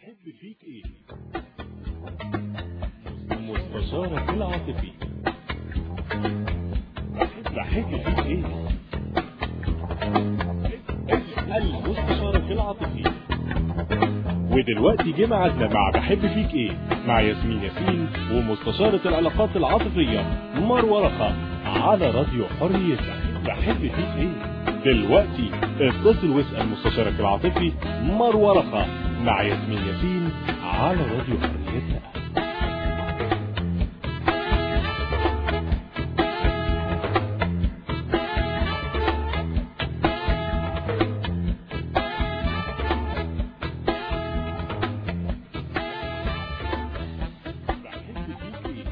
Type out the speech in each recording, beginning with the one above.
بحب فيك ايه مستشارك العاطفي بحب فيك ايه اسأل مستشارك العاطفي ودلوقتي جه ميعادنا مع بحب فيك ايه مع ياسمين ياسين ومستشارة العلاقات العاطفية مروة رخا على راديو حريتك بحب فيك ايه دلوقتي اتصل واسأل مستشارك العاطفي مروة رخا مع ياسمين ياسين على راديو حريتك بحب فيك ايه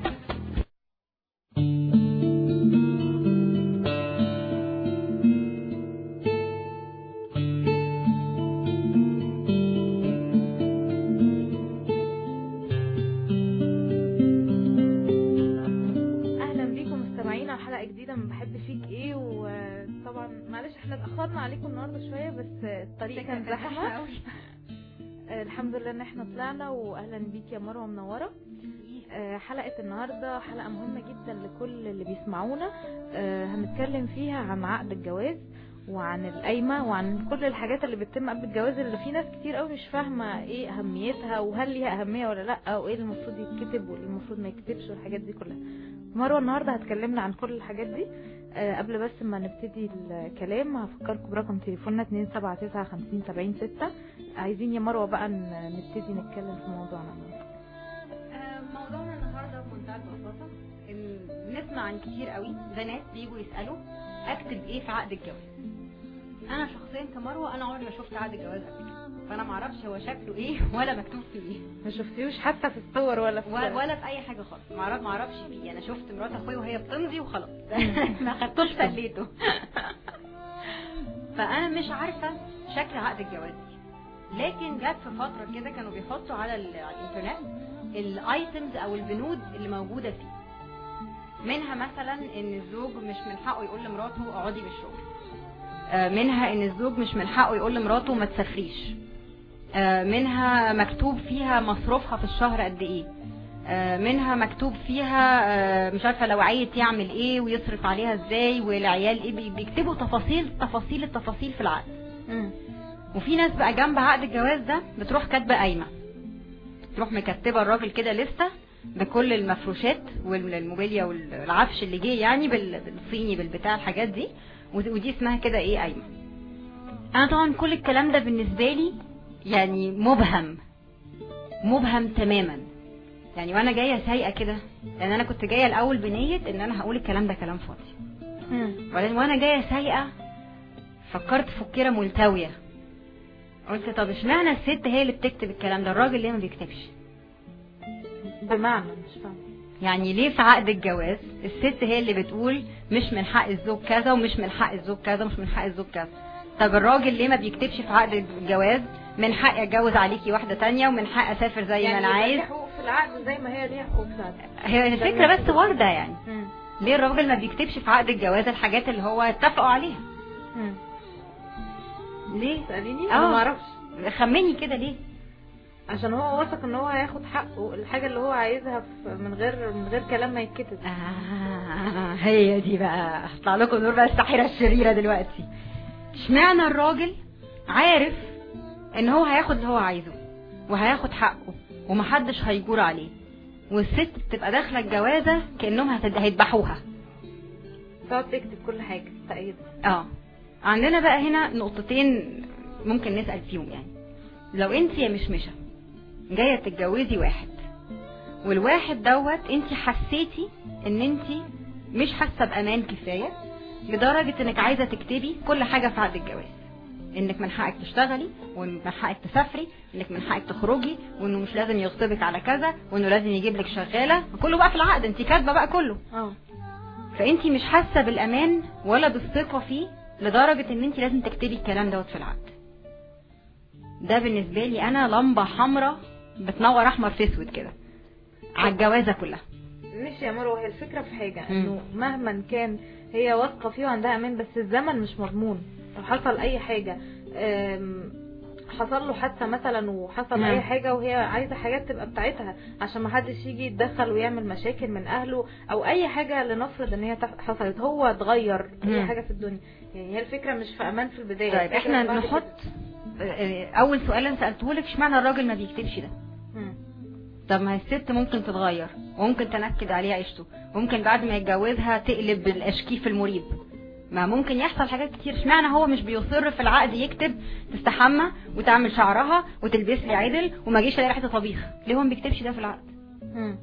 اهلا بيكم مستمعينا على حلقه جديده من بحب فيك ايه وطبعا معلش احنا اتاخرنا عليكم النهارده شويه بس الطريق كان زحمه آه، الحمد لله ان احنا طلعنا واهلا بيك يا مروه منوره آه، حلقه النهارده حلقه مهمه جدا لكل اللي بيسمعونا آه، هنتكلم فيها عن عقد الجواز وعن القايمه وعن كل الحاجات اللي بتتم قبل الجواز اللي في ناس كتير قوي مش فاهمه ايه اهميتها وهل ليها اهميه ولا لا وايه اللي المفروض يتكتب وايه المفروض ما يتكتبش والحاجات دي كلها مروه النهارده هتكلمنا عن كل الحاجات دي آه، قبل بس ما نبتدي الكلام هفكركم برقم تليفوننا 279 عايزين يا مروه بقى ن- نبتدي نتكلم في موضوعنا النهاردة. آه، موضوعنا النهارده بمنتهى البساطه ان بنسمع عن كتير قوي بنات بيجوا يسالوا اكتب ايه في عقد الجواز انا شخصيا كمروه انا عمري ما شفت عقد الجواز قبل كده فانا ما اعرفش هو شكله ايه ولا مكتوب فيه ايه ما شفتيهوش حتى في الصور ولا في ولا ولا في اي حاجه خالص ما اعرف ما اعرفش فيه انا شفت مرات اخويا وهي بتمضي وخلاص ما خدتوش سليته فانا مش عارفه شكل عقد الجواز دي لكن جت في فتره كده كانوا بيحطوا على, ال- على الانترنت الايتمز او البنود اللي موجوده فيه منها مثلا ان الزوج مش من حقه يقول لمراته اقعدي بالشغل آه، منها ان الزوج مش من حقه يقول لمراته ما تسافريش آه، منها مكتوب فيها مصروفها في الشهر قد ايه آه، منها مكتوب فيها آه، مش عارفه لو عايز يعمل ايه ويصرف عليها ازاي والعيال ايه بي- بيكتبوا تفاصيل تفاصيل التفاصيل في العقد مم. وفي ناس بقى جنب عقد الجواز ده بتروح كاتبه قايمه تروح مكتبه الراجل كده لسته بكل المفروشات والموبيليا والعفش اللي جه يعني بال- بالصيني بالبتاع الحاجات دي ودي ودي اسمها كده ايه قايمه انا طبعا كل الكلام ده بالنسبه لي يعني مبهم مبهم تماما يعني وانا جايه سايقه كده لان انا كنت جايه الاول بنيه ان انا هقول الكلام ده كلام فاضي مم. وبعدين وانا جايه سايقه فكرت فكره ملتويه قلت طب اشمعنى الست هي اللي بتكتب الكلام ده الراجل ليه ما بيكتبش بمعنى مش فاهمه يعني ليه في عقد الجواز الست هي اللي بتقول مش من حق الزوج كذا ومش من حق الزوج كذا ومش من حق الزوج كذا طب الراجل ليه ما بيكتبش في عقد الجواز من حق اتجوز عليكي واحده تانية ومن حق اسافر زي ما انا يبقى عايز ليها حقوق في العقد زي ما هي ليها حقوق في العقد هي الفكره بس وارده يعني مم. ليه الراجل ما بيكتبش في عقد الجواز الحاجات اللي هو اتفقوا عليها مم. ليه تساليني آه. انا ما اعرفش خمني كده ليه عشان هو واثق ان هو هياخد حقه الحاجه اللي هو عايزها في- من غير من غير كلام ما يتكتب آه هي دي بقى هطلع لكم نور بقى الساحرة الشريرة دلوقتي اشمعنى الراجل عارف ان هو هياخد اللي هو عايزه وهياخد حقه ومحدش هيجور عليه والست بتبقى داخلة الجوازة كأنهم هتد- هيذبحوها تقعد تكتب كل حاجه تأيد اه عندنا بقى هنا نقطتين ممكن نسأل فيهم يعني لو انت يا مشمشة جاية تتجوزي واحد والواحد دوت انت حسيتي ان انت مش حاسة بأمان كفاية لدرجة انك عايزة تكتبي كل حاجة في عقد الجواز انك من حقك تشتغلي ومن حقك تسافري انك من حقك تخرجي وانه مش لازم يغصبك على كذا وانه لازم يجيب لك شغالة كله بقى في العقد انت كاتبة بقى كله اه فانت مش حاسه بالامان ولا بالثقه فيه لدرجه ان انت لازم تكتبي الكلام دوت في العقد ده بالنسبه لي انا لمبه حمراء بتنور احمر في اسود كده على الجوازه كلها مش يا مروه هي الفكره في حاجه مم. انه مهما كان هي واثقه فيه وعندها امان بس الزمن مش مضمون لو حصل اي حاجه أم، حصل له حادثه مثلا وحصل نعم. اي حاجه وهي عايزه حاجات تبقى بتاعتها عشان ما حدش يجي يتدخل ويعمل مشاكل من اهله او اي حاجه لنفرض ان هي تح- حصلت هو اتغير اي مم. حاجه في الدنيا يعني هي الفكره مش في امان في البدايه طيب الفكرة احنا بعد نحط كده. آه، اول سؤال انا سالته لك اشمعنى الراجل ما بيكتبش ده مم. طب ما هي الست ممكن تتغير وممكن تنكد عليه عيشته ممكن بعد ما يتجوزها تقلب الاشكيف المريب ما ممكن يحصل حاجات كتير اشمعنى هو مش بيصر في العقد يكتب تستحمى وتعمل شعرها وتلبس لي عدل وما اجيش الاقي ريحه طبيخ ليه هو ما بيكتبش ده في العقد مم.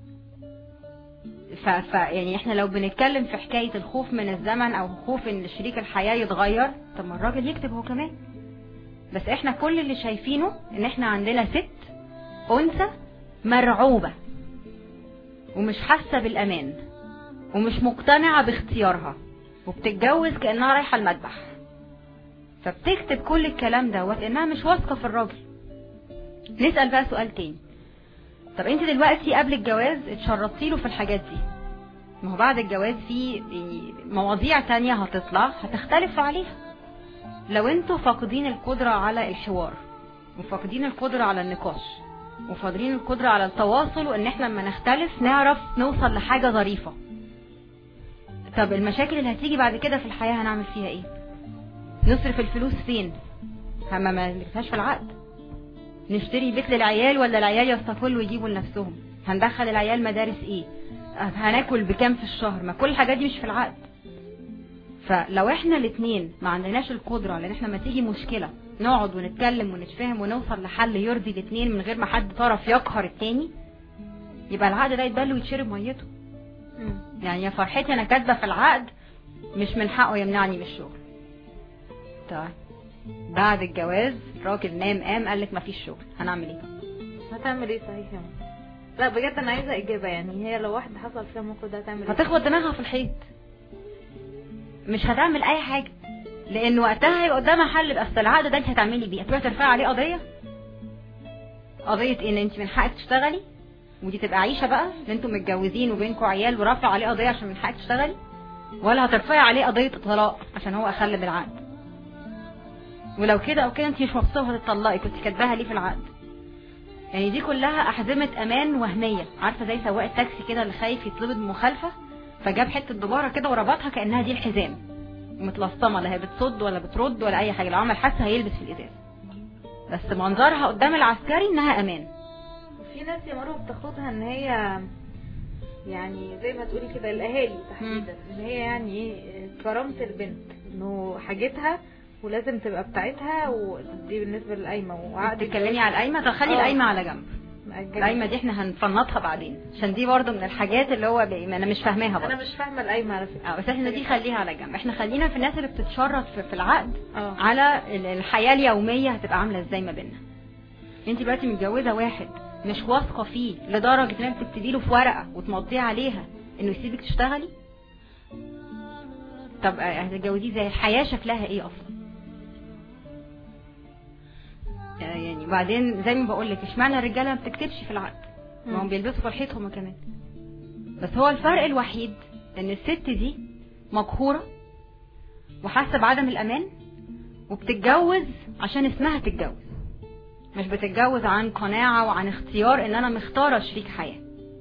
ف... ف يعني احنا لو بنتكلم في حكايه الخوف من الزمن او خوف ان شريك الحياه يتغير طب ما الراجل يكتب هو كمان بس احنا كل اللي شايفينه ان احنا عندنا ست انثى مرعوبه ومش حاسه بالامان ومش مقتنعه باختيارها وبتتجوز كانها رايحه المذبح فبتكتب كل الكلام دوت انها مش واثقه في الراجل نسال بقى سؤال تاني طب انت دلوقتي قبل الجواز اتشرطتي له في الحاجات دي ما هو بعد الجواز في يعني مواضيع تانية هتطلع هتختلف عليها لو انتوا فاقدين القدرة على الحوار وفاقدين القدرة على النقاش وفاقدين القدرة على التواصل وان احنا لما نختلف نعرف نوصل لحاجة ظريفة طب المشاكل اللي هتيجي بعد كده في الحياة هنعمل فيها ايه نصرف الفلوس فين هما ما نكتبهاش في العقد نشتري بيت للعيال ولا العيال يستقلوا ويجيبوا لنفسهم هندخل العيال مدارس ايه هناكل بكام في الشهر ما كل الحاجات دي مش في العقد فلو احنا الاثنين ما عندناش القدرة على ان احنا ما تيجي مشكلة نقعد ونتكلم ونتفاهم ونوصل لحل يرضي الاثنين من غير ما حد طرف يقهر التاني يبقى العقد ده يتبل ويتشرب ميته مم. يعني يا فرحتي انا كاتبه في العقد مش من حقه يمنعني من الشغل طيب بعد الجواز الراجل نام قام قال لك مفيش شغل هنعمل ايه هتعمل ايه صحيح يا ماما؟ لا بجد انا عايزه اجابه يعني هي لو واحده حصل فيها الموقف ده هتعمل ايه هتخبط دماغها في الحيط مش هتعمل اي حاجه لان وقتها هيبقى قدامها حل بس العقد ده انت هتعملي بيه هتروحي ترفعي عليه قضيه قضيه ان انت من حقك تشتغلي ودي تبقى عيشه بقى ان انتوا متجوزين وبينكم عيال ورافع عليه قضيه عشان من حقك تشتغلي ولا هترفعي عليه قضيه طلاق عشان هو اخل بالعقد ولو كده او كده انت مش مبسوطه وهتطلقي كنت كاتباها ليه في العقد يعني دي كلها احزمه امان وهميه عارفه زي سواق التاكسي كده اللي خايف يتلبط بمخالفه فجاب حته دباره كده وربطها كانها دي الحزام متلصمه لا هي بتصد ولا بترد ولا اي حاجه لو عمل حادثه هيلبس في الازاز بس منظرها قدام العسكري انها امان في ناس يا مروه بتاخدها ان هي يعني زي ما تقولي كده الاهالي تحديدا ان هي يعني ايه كرامه البنت انه حاجتها ولازم تبقى بتاعتها ودي بالنسبه للقايمه وعقد تتكلمي على القايمه طب خلي آه. القايمه على جنب الجواز. القايمه دي احنا هنفنطها بعدين عشان دي برضو من الحاجات اللي هو بي... انا مش فاهماها انا برضو مش فاهمه القايمه على فكره اه بس احنا دي خليها على جنب احنا خلينا في الناس اللي بتتشرط في, في العقد اه على ال- الحياه اليوميه هتبقى عامله ازاي ما بيننا انت دلوقتي متجوزه واحد مش واثقه فيه لدرجه ان انت تكتبي له في ورقه وتمضيه عليها انه يسيبك تشتغلي طب اه، هتتجوزيه زي الحياه شكلها ايه اصلا يعني وبعدين زي ما بقول لك اشمعنى الرجاله ما بتكتبش في العقد ما هم مم. بيلبسوا فرحتهم هما كمان بس هو الفرق الوحيد ان الست دي مقهوره وحاسه بعدم الامان وبتتجوز عشان اسمها تتجوز مش بتتجوز عن قناعه وعن اختيار ان انا مختاره شريك حياه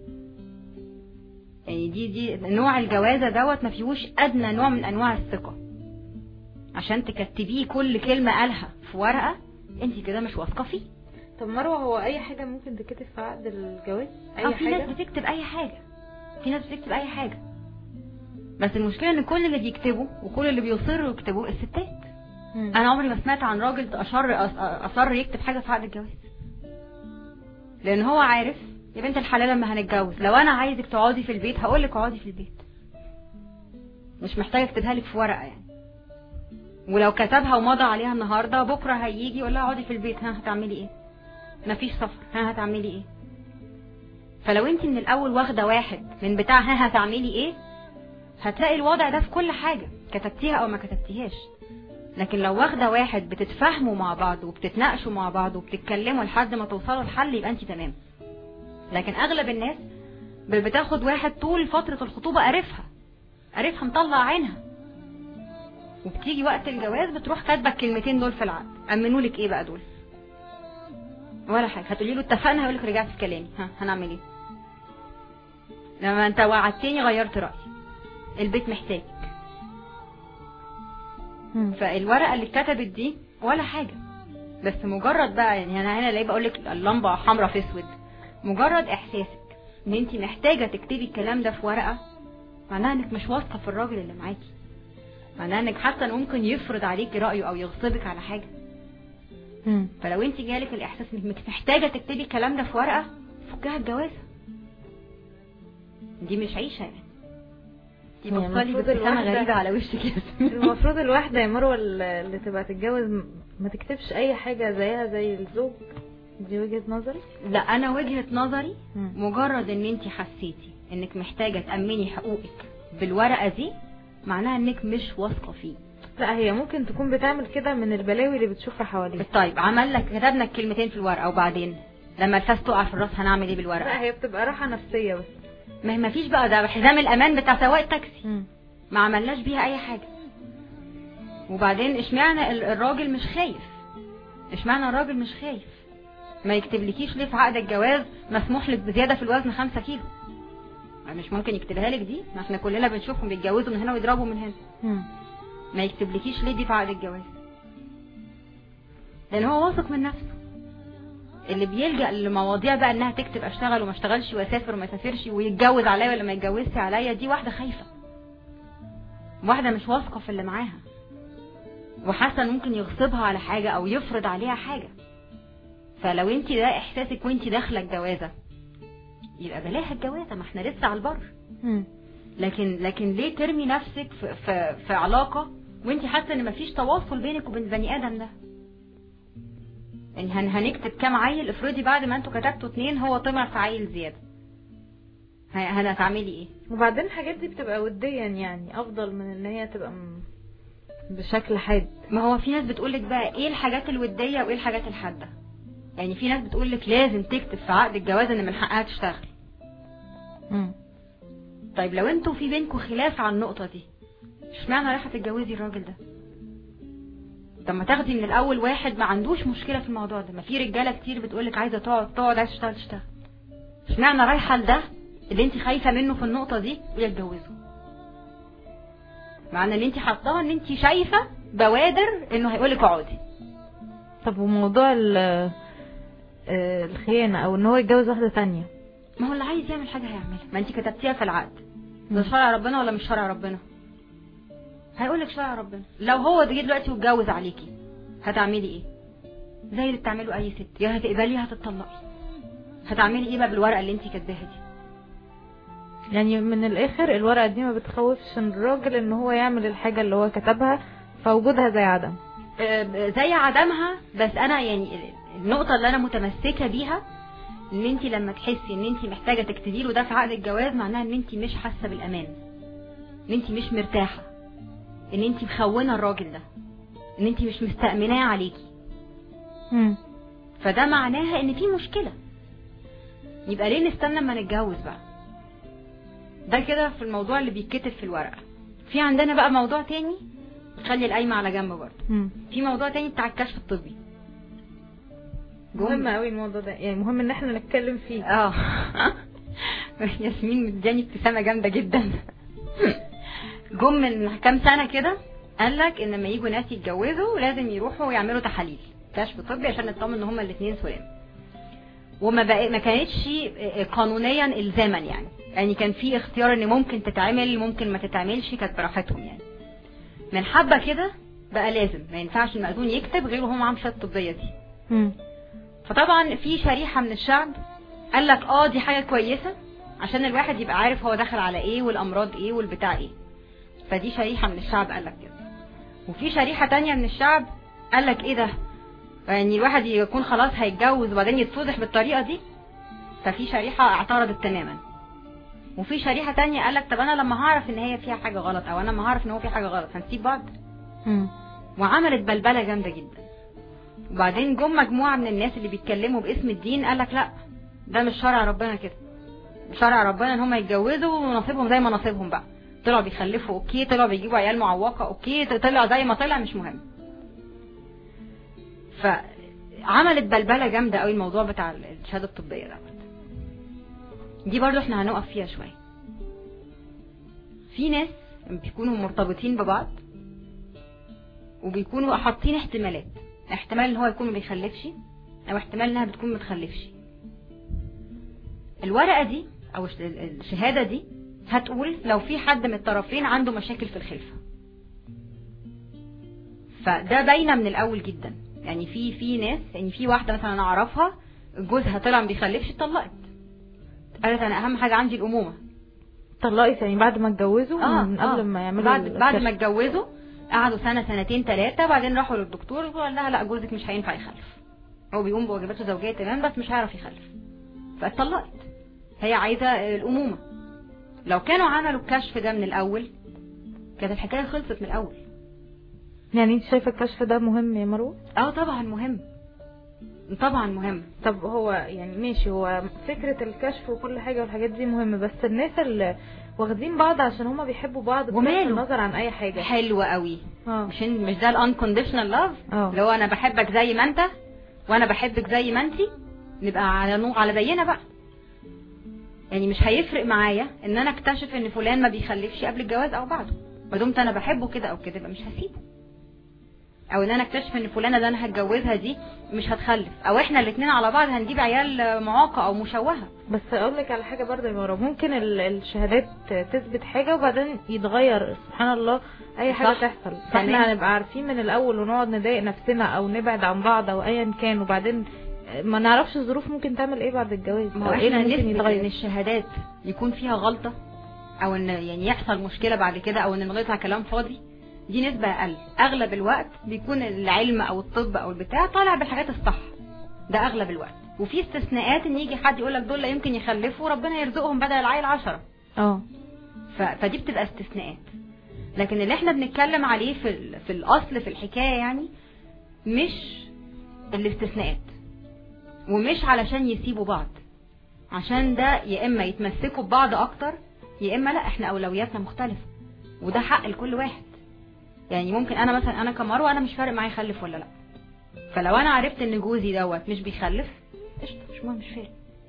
يعني دي دي نوع الجوازه دوت ما فيهوش ادنى نوع من انواع الثقه عشان تكتبيه كل كلمه قالها في ورقه انت كده مش واثقه فيه طب مروه هو اي حاجه ممكن تتكتب في عقد الجواز أو اي في ناس حاجه بتكتب اي حاجه في ناس بتكتب اي حاجه بس المشكله ان كل اللي بيكتبوا وكل اللي بيصروا يكتبوا الستات مم. انا عمري ما سمعت عن راجل اصر اصر يكتب حاجه في عقد الجواز لان هو عارف يا بنت الحلال لما هنتجوز لو انا عايزك تقعدي في البيت هقول لك اقعدي في البيت مش محتاجه اكتبها لك في ورقه يعني ولو كتبها ومضى عليها النهارده بكره هيجي يقول لها اقعدي في البيت ها هتعملي ايه مفيش سفر ها هتعملي ايه فلو انت من الاول واخده واحد من بتاع ها هتعملي ايه هتلاقي الوضع ده في كل حاجه كتبتيها او ما كتبتيهاش لكن لو واخده واحد بتتفاهموا مع بعض وبتتناقشوا مع بعض وبتتكلموا لحد ما توصلوا لحل يبقى انت تمام لكن اغلب الناس ب- بتاخد واحد طول فتره الخطوبه قارفها قارفها مطلع عينها وبتيجي وقت الجواز بتروح كاتبه الكلمتين دول في العقد امنوا لك ايه بقى دول ولا حاجه هتقولي له اتفقنا هيقول لك رجعت في كلامي ها هنعمل ايه لما انت وعدتني غيرت رايي البيت محتاج مم. فالورقه اللي اتكتبت دي ولا حاجه بس مجرد بقى يعني انا هنا ليه بقول لك اللمبه حمراء في اسود مجرد احساسك ان انت محتاجه تكتبي الكلام ده في ورقه معناها انك مش واثقه في الراجل اللي معاكي معناها انك حتى ممكن يفرض عليكي رايه او يغصبك على حاجه مم. فلو انت جالك الاحساس انك محتاجه تكتبي الكلام ده في ورقه فكها الجوازه دي مش عيشه يعني دي هي بصلي المفروض بابتسامه الواحدة- غريبه على وشك يا ياسمين. المفروض الواحدة يا مروة اللي تبقى تتجوز م- ما تكتبش اي حاجة زيها زي الزوج دي وجهة نظري لا انا وجهه نظري مم. مجرد ان انت حسيتي انك محتاجه تامني حقوقك بالورقه دي معناها انك مش واثقه فيه لا هي ممكن تكون بتعمل كده من البلاوي اللي بتشوفها حواليها طيب عمل لك كتبنا الكلمتين في الورقه وبعدين لما الفاس تقع في الراس هنعمل ايه لا بالورقه هي بتبقى راحة نفسية بس ما ما فيش بقى ده حزام الامان بتاع سواق التاكسي مم. ما عملناش بيها اي حاجه وبعدين اشمعنى ال- الراجل مش خايف اشمعنى الراجل مش خايف ما يكتبلكيش ليه في عقد الجواز مسموح لك بزياده في الوزن 5 كيلو ما مش ممكن يكتبها لك دي ما احنا كلنا بنشوفهم بيتجوزوا من هنا ويضربوا من هنا مم. ما يكتبلكيش ليه دي في عقد الجواز لان هو واثق من نفسه اللي بيلجأ لمواضيع بقى انها تكتب اشتغل وما اشتغلش واسافر وما اسافرش ويتجوز عليا ولا ما يتجوزش عليا دي واحده خايفه واحده مش واثقه في اللي معاها وحاسه إن ممكن يغصبها على حاجه او يفرض عليها حاجه فلو انت ده احساسك وانت داخله الجوازه يبقى بلاها الجوازه ما احنا لسه على البر مم. لكن لكن ليه ترمي نفسك في في, في علاقه وانت حاسه ان مفيش تواصل بينك وبين البني ادم ده يعني هن هنكتب كام عيل افرضي بعد ما انتوا كتبتوا اتنين هو طمع في عيل زياده ه- هن هتعملي ايه وبعدين الحاجات دي بتبقى وديا يعني افضل من ان هي تبقى م- بشكل حاد ما هو في ناس بتقولك بقى ايه الحاجات الوديه وايه الحاجات الحاده يعني في ناس بتقولك لازم تكتب في عقد الجواز ان من حقها تشتغل مم. طيب لو انتوا في بينكم خلاف على النقطه دي اشمعنى رايحه تتجوزي الراجل ده طب ما تاخدي من الاول واحد ما عندوش مشكله في الموضوع ده ما في رجاله كتير بتقولك عايزه تقعد تقعد عايزه تشتغل تشتغل اشمعنى رايحه لده اللي انت خايفه منه في النقطه دي ويتجوزه معنى ان انت حاطاه ان انت شايفه بوادر انه هيقولك اقعدي طب وموضوع ال- آه، الخيانة او ان هو يتجوز واحدة تانية ما هو اللي عايز يعمل حاجه هيعملها ما انت كتبتيها في العقد ده شرع ربنا ولا مش شرع ربنا هيقولك شرع ربنا لو هو جه دلوقتي واتجوز عليكي هتعملي ايه زي اللي بتعمله اي ست يا هتقبلي يا هتطلقي هتعملي ايه بقى بالورقه اللي انت كاتباها دي يعني من الاخر الورقة دي ما بتخوفش الراجل ان هو يعمل الحاجة اللي هو كتبها فوجودها زي عدم آه، زي عدمها بس انا يعني النقطه اللي انا متمسكه بيها ان انت لما تحسي ان انت محتاجه تكتبي له ده في عقد الجواز معناها ان انت مش حاسه بالامان ان انت مش مرتاحه ان انت مخونه الراجل ده ان انت مش مستأمناه عليكي مم. فده معناها ان في مشكله يبقى ليه نستنى اما نتجوز بقى ده كده في الموضوع اللي بيتكتب في الورقه في عندنا بقى موضوع تاني خلي القايمه على جنب برضه مم. في موضوع تاني بتاع الكشف الطبي مهم قوي الموضوع ده يعني مهم ان احنا نتكلم فيه اه ياسمين مداني ابتسامه جامده جدا جم من كام سنه كده قال لك ان لما يجوا ناس يتجوزوا لازم يروحوا يعملوا تحاليل كشف طبي عشان نطمن ان هما الاثنين سلام وما بقى ما كانتش قانونيا الزاما يعني يعني كان في اختيار ان ممكن تتعمل ممكن ما تتعملش كانت براحتهم يعني من حبه كده بقى لازم ما ينفعش المأذون يكتب غير وهو معاه شهاده الطبيه دي مم. فطبعا في شريحة من الشعب قال لك اه دي حاجة كويسة عشان الواحد يبقى عارف هو داخل على ايه والامراض ايه والبتاع ايه فدي شريحة من الشعب قال لك كده وفي شريحة تانية من الشعب قال لك ايه ده يعني الواحد يكون خلاص هيتجوز وبعدين يتفضح بالطريقة دي ففي شريحة اعترضت تماما وفي شريحة تانية قال لك طب انا لما هعرف ان هي فيها حاجة غلط او انا لما هعرف ان هو في حاجة غلط هنسيب بعض مم. وعملت بلبله جامده جدا وبعدين جم مجموعه من الناس اللي بيتكلموا باسم الدين قال لك لا ده مش شرع ربنا كده شرع ربنا ان هم يتجوزوا ونصيبهم زي ما نصيبهم بقى طلعوا بيخلفوا اوكي طلعوا بيجيبوا عيال معوقه اوكي طلع زي ما طلع مش مهم ف عملت بلبله جامده قوي الموضوع بتاع الشهاده الطبيه دوت دي برضو احنا هنقف فيها شويه في ناس بيكونوا مرتبطين ببعض وبيكونوا حاطين احتمالات احتمال ان هو يكون ما بيخلفش او احتمال انها بتكون ما تخلفش الورقه دي او الش- الشهاده دي هتقول لو في حد من الطرفين عنده مشاكل في الخلفه فده باينه من الاول جدا يعني في في ناس يعني في واحده مثلا انا اعرفها جوزها طلع ما بيخلفش اتطلقت قالت انا اهم حاجه عندي الامومه طلقت يعني بعد ما اتجوزوا اه من آه. قبل ما يعملوا بعد بعد ما الكشف. اتجوزوا قعدوا سنه سنتين ثلاثه بعدين راحوا للدكتور وقال لها لا جوزك مش هينفع يخلف هو بيقوم بواجباته الزوجيه تمام بس مش هيعرف يخلف فاتطلقت هي عايزه الامومه لو كانوا عملوا الكشف ده من الاول كانت الحكايه خلصت من الاول يعني انت شايفه الكشف ده مهم يا مروه اه طبعا مهم طبعا مهم طب هو يعني ماشي هو فكرة الكشف وكل حاجة والحاجات دي مهمة بس الناس اللي واخدين بعض عشان هما بيحبوا بعض بغض وماله؟ النظر عن أي حاجة حلو قوي اه مش إن- مش ده الانكونديشنال لاف اه. اللي هو انا بحبك زي ما انت وانا بحبك زي ما انت نبقى على نوع على زينا بقى يعني مش هيفرق معايا ان انا اكتشف ان فلان ما بيخلفش قبل الجواز او بعده ما دمت انا بحبه كده او كده يبقى مش هسيبه او ان انا اكتشف ان فلانه اللي انا هتجوزها دي مش هتخلف او احنا الاثنين على بعض هنجيب عيال معاقه او مشوهه بس اقول لك على حاجة برضه يا مروه ممكن ال- الشهادات تثبت حاجة وبعدين يتغير سبحان الله اي حاجة صح. تحصل تمام. فاحنا هنبقى عارفين من الاول ونقعد نضايق نفسنا او نبعد عن بعض او ايا كان وبعدين ما نعرفش الظروف ممكن تعمل ايه بعد الجواز ما هو أو ايه احنا اللي ممكن نثبت ان يتغير الشهادات يكون فيها غلطة او ان يعني يحصل مشكلة بعد كده او ان نغلطها كلام فاضي دي نسبة اقل اغلب الوقت بيكون العلم او الطب او البتاع طالع بالحاجات الصح ده اغلب الوقت وفي استثناءات ان يجي حد يقول لك دول لا يمكن يخلفوا ربنا يرزقهم بدل العيل عشرة اه ف... فدي بتبقى استثناءات لكن اللي احنا بنتكلم عليه في ال... في الاصل في الحكايه يعني مش الاستثناءات ومش علشان يسيبوا بعض عشان ده يا اما يتمسكوا ببعض اكتر يا اما لا احنا اولوياتنا مختلفه وده حق لكل واحد يعني ممكن انا مثلا انا كمروه انا مش فارق معايا يخلف ولا لا فلو انا عرفت ان جوزي دوت مش بيخلف قشطه مش مهم مش فارق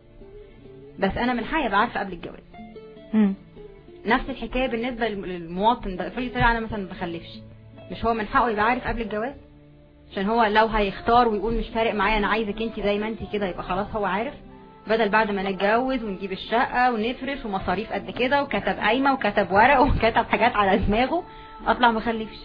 بس انا من حقي ابقى عارفه قبل الجواز مم. نفس الحكايه بالنسبه للم- للمواطن ده افرضي طلع انا مثلا ما بخلفش مش هو من حقه يبقى عارف قبل الجواز عشان هو لو هيختار ويقول مش فارق معايا انا عايزك انت زي ما انت كده يبقى خلاص هو عارف بدل بعد ما نتجوز ونجيب الشقه ونفرش ومصاريف قد كده وكتب قايمه وكتب ورق وكتب حاجات على دماغه اطلع ما اخلفش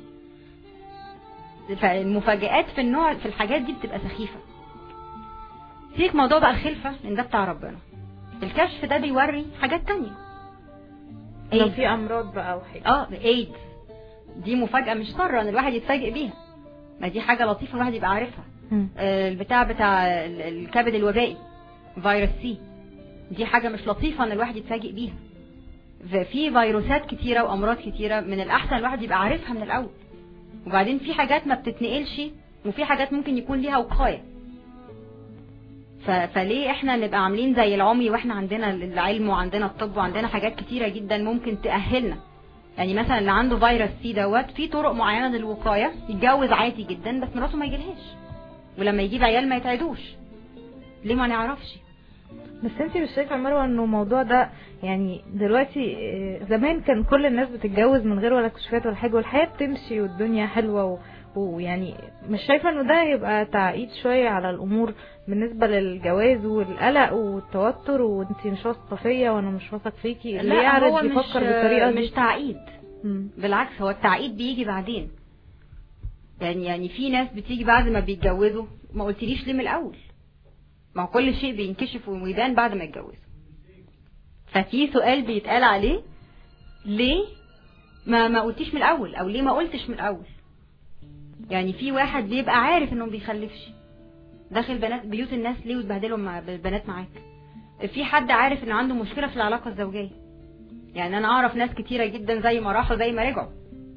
فالمفاجآت في النوع في الحاجات دي بتبقى سخيفه فيك موضوع بقى الخلفه لان ده بتاع ربنا الكشف ده بيوري حاجات تانية لو إيه؟ في امراض بقى او حاجة اه ايدز دي مفاجأة مش سارة ان الواحد يتفاجئ بيها ما دي حاجة لطيفة الواحد يبقى عارفها مم. آه، البتاع بتاع ال- الكبد الوبائي فيروس سي دي حاجة مش لطيفة ان الواحد يتفاجئ بيها ف- في فيروسات كتيرة وامراض كتيرة من الاحسن الواحد يبقى عارفها من الاول وبعدين في حاجات ما بتتنقلش وفي حاجات ممكن يكون ليها وقاية ف... فليه احنا نبقى عاملين زي العمي واحنا عندنا العلم وعندنا الطب وعندنا حاجات كتيرة جدا ممكن تأهلنا يعني مثلا اللي عنده فيروس سي دوت في طرق معينة للوقاية يتجوز عادي جدا بس مراته ما يجيلهاش ولما يجيب عيال ما يتعدوش ليه ما نعرفش بس انت مش شايفه يا مروه انه الموضوع ده يعني دلوقتي اه، زمان كان كل الناس بتتجوز من غير ولا كشوفات ولا حاجه والحياه بتمشي والدنيا حلوه و... ويعني مش شايفه انه ده يبقى تعقيد شويه على الامور بالنسبه للجواز والقلق والتوتر وانت مش واثقه فيا وانا مش واثق فيكي اللي لا، هو يعرف مش- يفكر بالطريقه مش دي تعقيد مم. بالعكس هو التعقيد بيجي بعدين يعني يعني في ناس بتيجي بعد ما بيتجوزوا ما قلتليش ليه من الاول ما هو كل شيء بينكشف ويبان بعد ما يتجوزوا ففي سؤال بيتقال عليه ليه ما ما قلتيش من الاول او ليه ما قلتش من الاول يعني في واحد بيبقى عارف انه ما بيخلفش داخل بنات بيوت الناس ليه وتبهدلهم مع البنات معاك في حد عارف انه عنده مشكله في العلاقه الزوجيه يعني انا اعرف ناس كتيره جدا زي ما راحوا زي ما رجعوا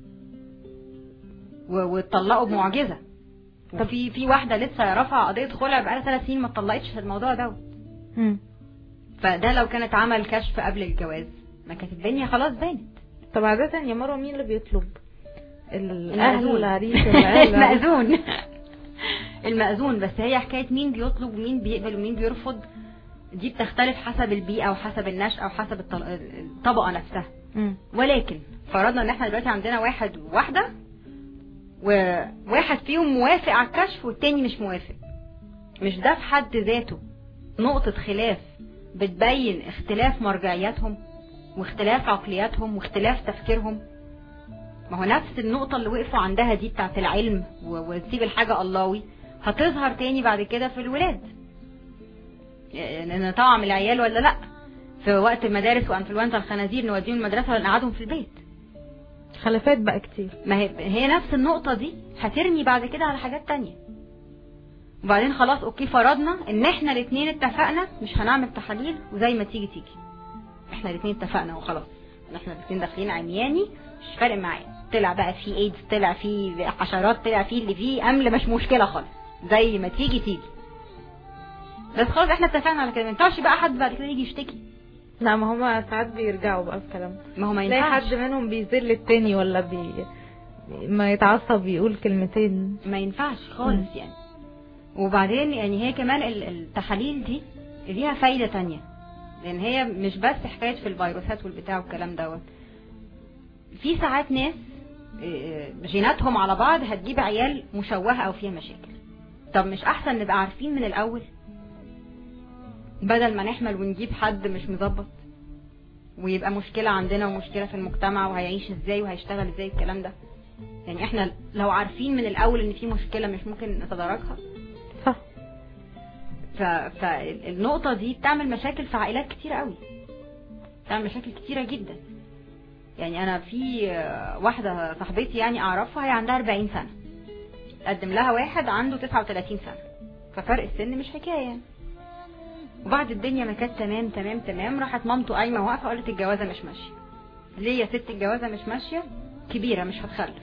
و- واتطلقوا بمعجزه وفي في واحده لسه رافعه قضيه خلع بقالها ثلاث سنين ما اتطلقتش في الموضوع ده مم. فده لو كانت عمل كشف قبل الجواز ما كانت الدنيا خلاص بانت طب عاده يا مروه مين اللي بيطلب الاهل المأذون. العريس ولا أهل العريس؟ المأذون المأذون بس هي حكايه مين بيطلب ومين بيقبل ومين بيرفض دي بتختلف حسب البيئه وحسب النشأة وحسب الطل- الطبقه نفسها مم. ولكن فرضنا ان احنا دلوقتي عندنا واحد وواحده وواحد فيهم موافق على الكشف والتاني مش موافق مش ده في حد ذاته نقطة خلاف بتبين اختلاف مرجعياتهم واختلاف عقلياتهم واختلاف تفكيرهم ما هو نفس النقطة اللي وقفوا عندها دي بتاعت العلم و- وتسيب الحاجة اللهوي هتظهر تاني بعد كده في الولاد ان نطعم العيال ولا لا في وقت المدارس وانفلونزا الخنازير نوديهم المدرسة ولا نقعدهم في البيت خلافات بقى كتير ما هي هي نفس النقطة دي هترمي بعد كده على حاجات تانية وبعدين خلاص اوكي فرضنا ان احنا الاتنين اتفقنا مش هنعمل تحاليل وزي ما تيجي تيجي احنا الاتنين اتفقنا وخلاص ان احنا الاتنين داخلين عمياني مش فارق معايا طلع بقى في ايدز طلع في حشرات طلع في اللي فيه امل مش مشكلة خالص زي ما تيجي تيجي بس خلاص احنا اتفقنا على كده ما ينفعش بقى حد بعد كده يجي يشتكي لا ما هما ساعات بيرجعوا بقى في كلام ما هو ما تلاقي ينفعش حد منهم بيذل التاني ولا بي ما يتعصب يقول كلمتين ما ينفعش خالص يعني وبعدين يعني هي كمان ال- التحاليل دي ليها فايدة تانية لان هي مش بس حكاية في الفيروسات والبتاع والكلام دوت في ساعات ناس آه، جيناتهم على بعض هتجيب عيال مشوهة او فيها مشاكل طب مش احسن نبقى عارفين من الاول بدل ما نحمل ونجيب حد مش مظبط ويبقى مشكلة عندنا ومشكلة في المجتمع وهيعيش ازاي وهيشتغل ازاي الكلام ده يعني احنا لو عارفين من الاول ان في مشكلة مش ممكن نتداركها صح ف... فالنقطة دي بتعمل مشاكل في عائلات كتيرة قوي بتعمل مشاكل كتيرة جدا يعني انا في آه، واحدة صاحبتي يعني اعرفها هي عندها 40 سنة قدم لها واحد عنده 39 سنة ففرق السن مش حكاية يعني وبعد الدنيا ما كانت تمام تمام تمام راحت مامته قايمة واقفة قالت الجوازة مش ماشية ليه يا ست الجوازة مش ماشية كبيرة مش هتخلف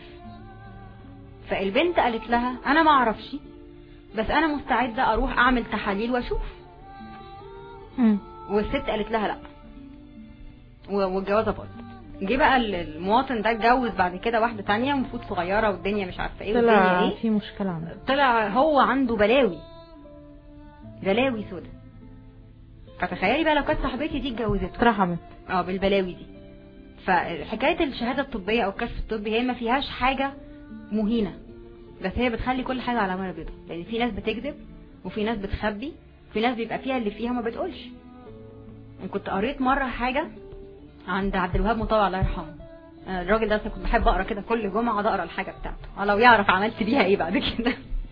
فالبنت قالت لها انا ما اعرفش بس انا مستعدة اروح اعمل تحاليل واشوف مم. والست قالت لها لا و- والجوازة باظت جه بقى ال- المواطن ده اتجوز بعد كده واحدة تانية المفروض صغيرة والدنيا مش عارفة ايه والدنيا طلع ايه في مشكلة عنده طلع هو عنده بلاوي بلاوي سودا فتخيلي بقى لو كانت صاحبتي دي اتجوزته اترحمت اه بالبلاوي دي فحكايه الشهاده الطبيه او الكشف الطبي هي ما فيهاش حاجه مهينه بس هي بتخلي كل حاجه على ورقه بيضاء لان في ناس بتكذب وفي ناس بتخبي في ناس بيبقى فيها اللي فيها ما بتقولش أنا كنت قريت مره حاجه عند عبد الوهاب مطوع الله يرحمه آه، الراجل ده كنت بحب اقرا كده كل جمعه اقعد اقرا الحاجه بتاعته آه، لو يعرف عملت بيها ايه بعد كده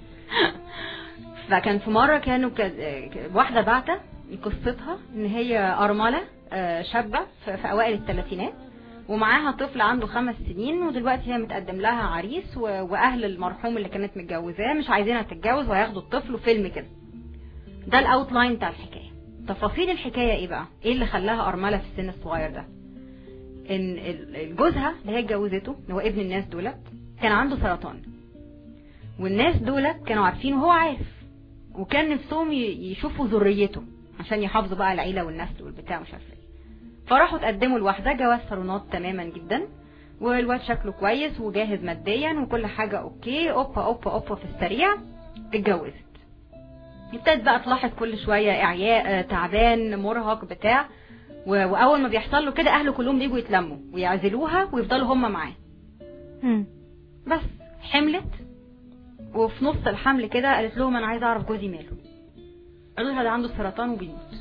فكان في مره كانوا ك... ك- واحده بعتة قصتها ان هي ارمله آه، شابه في في اوائل الثلاثينات ومعاها طفل عنده خمس سنين ودلوقتي هي متقدم لها عريس و... واهل المرحوم اللي كانت متجوزاه مش عايزينها تتجوز وهياخدوا الطفل وفيلم كده ده الاوتلاين بتاع الحكايه تفاصيل الحكايه ايه بقى ايه اللي خلاها ارمله في السن الصغير ده ان ال- جوزها اللي هي اتجوزته اللي هو ابن الناس دولت كان عنده سرطان والناس دولت كانوا عارفين وهو عارف وكان نفسهم ي- يشوفوا ذريته عشان يحافظوا بقى على العيله والنسل والبتاع مش عارفه ايه فراحوا تقدموا لواحده جواز صالونات تماما جدا والواد شكله كويس وجاهز ماديا وكل حاجه اوكي اوبا اوبا اوبا في السريع اتجوزت ابتدت بقى تلاحظ كل شويه اعياء آه، تعبان مرهق بتاع و- واول ما بيحصل له كده اهله كلهم بيجوا يتلموا ويعزلوها ويفضلوا هم معاه مم. بس حملت وفي نص الحمل كده قالت لهم انا عايزه اعرف جوزي ماله قالوا لها ده عنده سرطان وبيموت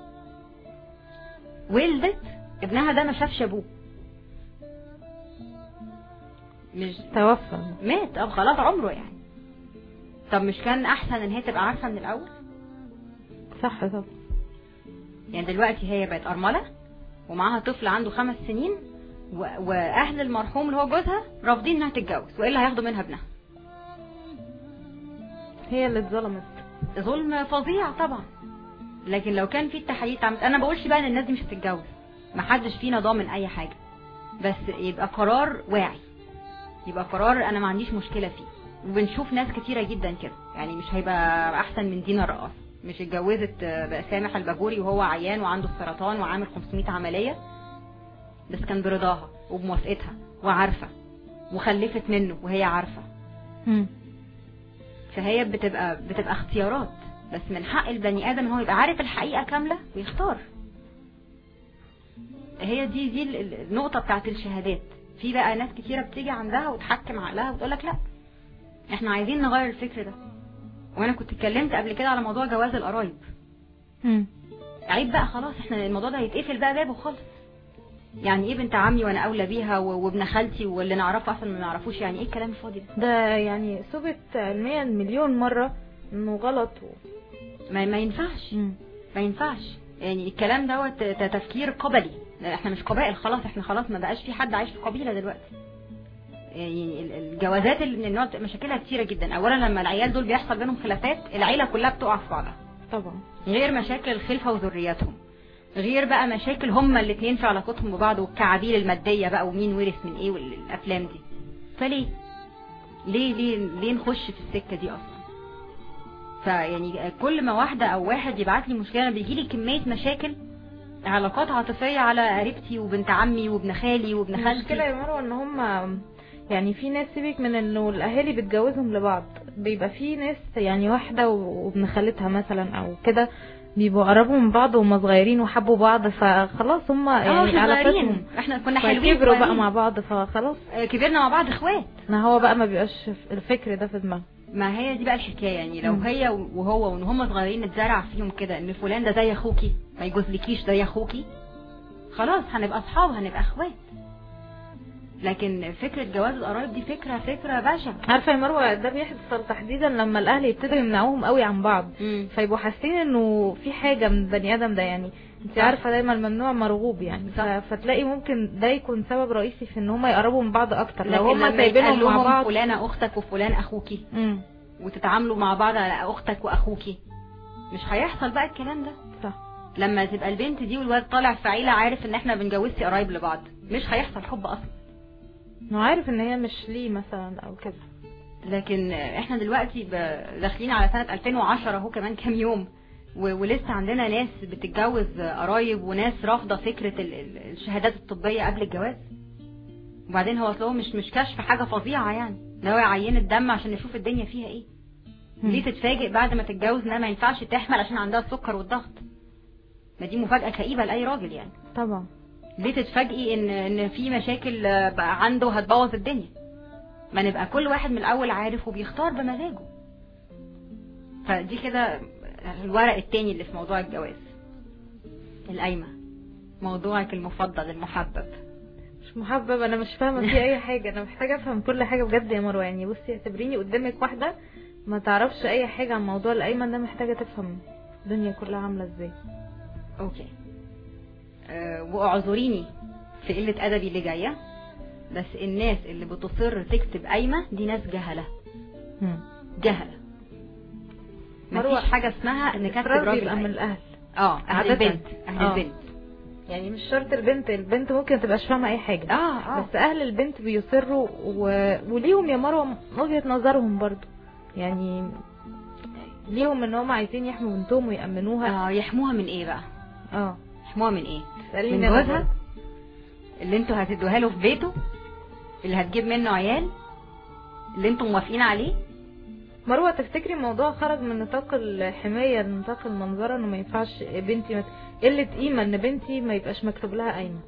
ولدت ابنها ده ما شافش ابوه مش توفى مات اه خلاص عمره يعني طب مش كان احسن ان هي تبقى عارفه من الاول صح طب يعني دلوقتي هي بقت ارمله ومعاها طفل عنده خمس سنين و... واهل المرحوم اللي هو جوزها رافضين انها تتجوز والا هياخدوا منها ابنها هي اللي اتظلمت ظلم فظيع طبعا لكن لو كان في التحاليل اتعملت انا بقولش بقى ان الناس دي مش هتتجوز محدش فينا ضامن اي حاجه بس يبقى قرار واعي يبقى قرار انا ما عنديش مشكله فيه وبنشوف ناس كتيره جدا كده يعني مش هيبقى احسن من دينا رقاص مش اتجوزت آه، سامح الباجوري وهو عيان وعنده السرطان وعامل 500 عمليه بس كان برضاها وبموافقتها وعارفه وخلفت منه وهي عارفه مم. فهي بتبقى بتبقى اختيارات بس من حق البني ادم ان هو يبقى عارف الحقيقه كامله ويختار هي دي دي ال- ال- النقطه بتاعت الشهادات في بقى ناس كتيره بتيجي عندها وتحكم عقلها وتقول لك لا احنا عايزين نغير الفكر ده وانا كنت اتكلمت قبل كده على موضوع جواز القرايب مم. عيب بقى خلاص احنا الموضوع ده هيتقفل بقى بابه خالص يعني ايه بنت عمي وانا اولى بيها و- وابن خالتي واللي نعرفه احسن ما نعرفوش يعني ايه الكلام الفاضي ده ده يعني ثبت علميا مليون مرة انه غلط و... ما, ما ينفعش مم. ما ينفعش يعني الكلام دوت ت- تفكير قبلي لا، احنا مش قبائل خلاص احنا خلاص ما بقاش في حد عايش في قبيله دلوقتي يعني ال- الجوازات اللي من النوع ده مشاكلها كتيره جدا اولا لما العيال دول بيحصل بينهم خلافات العيله كلها بتقع في بعضها طبعا غير مشاكل الخلفه وذرياتهم غير بقى مشاكل هما الاثنين في علاقتهم ببعض والكعابير الماديه بقى ومين ورث من ايه والافلام دي فليه ليه ليه ليه نخش في السكه دي اصلا فيعني كل ما واحده او واحد يبعت لي مشكله بيجي لي كميه مشاكل علاقات عاطفيه على قريبتي وبنت عمي وابن خالي وابن المشكلة خالتي يا مروة ان هم يعني في ناس سيبك من انه الاهالي بتجوزهم لبعض بيبقى في ناس يعني واحدة وابن خالتها مثلا او كده بيبقوا قربوا من بعض وهم صغيرين وحبوا بعض فخلاص هم اه يعني احنا علاقتهم صغيرين احنا كنا حلوين كبروا بقى صغيرين. مع بعض فخلاص آه، كبرنا مع بعض اخوات ما هو بقى ما بيبقاش الفكر ده في دماغه ما هي دي بقى الحكايه يعني لو مم. هي وهو وان هم صغيرين اتزرع فيهم كده ان فلان ده زي اخوكي ما يجوزلكيش زي اخوكي خلاص هنبقى اصحاب هنبقى اخوات لكن فكره جواز القرايب دي فكره فكره بشعه عارفه يا مروه ده بيحصل تحديدا لما الاهل يبتدوا يمنعوهم قوي عن بعض مم. فيبقوا حاسين انه في حاجه من البني ادم ده يعني انت صح. عارفه دايما الممنوع مرغوب يعني ف... صح. فتلاقي ممكن ده يكون سبب رئيسي في ان هم يقربوا من بعض اكتر لو لكن هم لما سايبينهم يتقال مع لهم بعض فلانه اختك وفلان اخوكي امم وتتعاملوا مع بعض على اختك واخوكي مش هيحصل بقى الكلام ده صح لما تبقى البنت دي والواد طالع في عيله عارف ان احنا بنجوزي قرايب لبعض مش هيحصل حب اصلا هو عارف ان هي مش ليه مثلا او كده لكن احنا دلوقتي ب- داخلين على سنة 2010 اهو كمان كام يوم و- ولسه عندنا ناس بتتجوز قرايب وناس رافضة فكرة ال- ال- الشهادات الطبية قبل الجواز وبعدين هو اصله مش مش كشف حاجة فظيعة يعني ده هو عينة دم عشان نشوف الدنيا فيها ايه ليه تتفاجئ بعد ما تتجوز انها ما ينفعش تحمل عشان عندها السكر والضغط ما دي مفاجأة كئيبة لأي راجل يعني طبعا ليه تتفاجئي ان ان في مشاكل آه، بقى عنده هتبوظ الدنيا ما نبقى كل واحد من الاول عارف وبيختار بمزاجه فدي كده الورق التاني اللي في موضوع الجواز القايمة موضوعك المفضل المحبب مش محبب انا مش فاهمه في اي حاجه انا محتاجه افهم كل حاجه بجد يا مروه يعني بصي اعتبريني قدامك واحده ما تعرفش اي حاجه عن موضوع الايمن ده محتاجه تفهم الدنيا كلها عامله ازاي اوكي أه واعذريني في قلة ادبي اللي جاية بس الناس اللي بتصر تكتب قايمة دي ناس جهلة مم. جهلة مروة، مفيش حاجة اسمها ان كاتب الإصرار راجل بيبقى من قايمة. الاهل اه اهل عادة. البنت اهل آه. البنت يعني مش شرط البنت البنت ممكن تبقاش فاهمه اي حاجه اه اه بس اهل البنت بيصروا و... وليهم يا مروه وجهه نظرهم برضو يعني ليهم ان هم عايزين يحموا بنتهم ويأمنوها اه يحموها من ايه بقى اه يحموها من ايه تسأليني من أنا جوزها برضو. اللي انتوا هتدوها له في بيته اللي هتجيب منه عيال اللي انتوا موافقين عليه مروه تفتكري الموضوع خرج من نطاق الحمايه لنطاق المنظره انه ما ينفعش بنتي مت... قله قيمه ان بنتي ما يبقاش مكتوب لها قايمه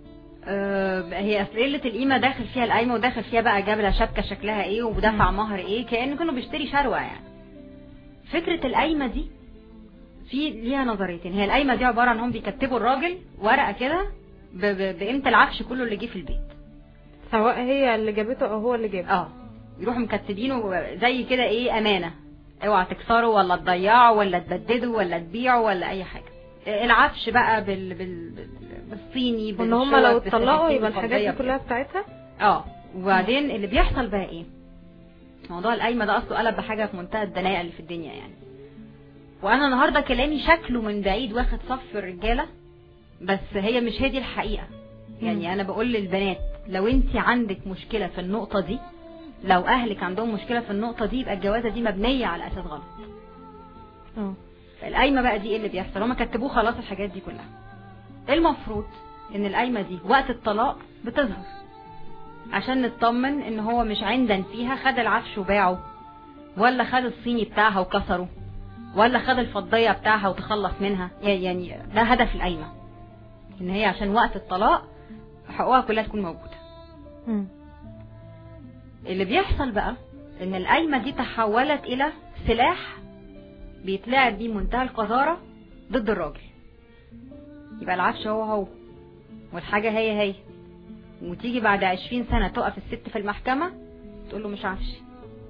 آه هي اصل قله القيمه داخل فيها القايمه وداخل فيها بقى جاب لها شبكه شكلها ايه ودفع مهر ايه كانه كانوا بيشتري شروه يعني فكره القايمه دي في ليها نظريتين هي القايمه دي عباره عن هم بيكتبوا الراجل ورقه كده ب- ب- بقيمه العفش كله اللي جه في البيت سواء هي اللي جابته او هو اللي جابه اه يروحوا مكتبينه زي كده ايه امانه اوعى تكسره ولا تضيعه ولا تبدده ولا تبيعه ولا اي حاجه العفش بقى بال... بال... بال... بالصيني وان هم بالشوك، لو اتطلقوا بالسكاكين يبقى الحاجات الفضية دي كلها بتاعتها اه وبعدين اللي بيحصل بقى ايه موضوع القايمه ده اصله قلب بحاجه في منتهى الدناءه اللي في الدنيا يعني وانا النهارده كلامي شكله من بعيد واخد صف الرجاله بس هي مش هي دي الحقيقه يعني انا بقول للبنات لو انت عندك مشكله في النقطه دي لو اهلك عندهم مشكله في النقطه دي يبقى الجوازه دي مبنيه على اساس غلط اه القايمه بقى دي ايه اللي بيحصل هما كتبوه خلاص الحاجات دي كلها المفروض ان القايمه دي وقت الطلاق بتظهر عشان نطمن ان هو مش عندا فيها خد العفش وباعه ولا خد الصيني بتاعها وكسره ولا خد الفضية بتاعها وتخلص منها يعني ده هدف القايمة ان هي عشان وقت الطلاق حقوقها كلها تكون موجودة مم. اللي بيحصل بقى ان القايمة دي تحولت الى سلاح بيتلعب بيه منتهى القذارة ضد الراجل يبقى العفش هو هو والحاجة هي هي وتيجي بعد عشرين سنة تقف الست في المحكمة تقول له مش عفشي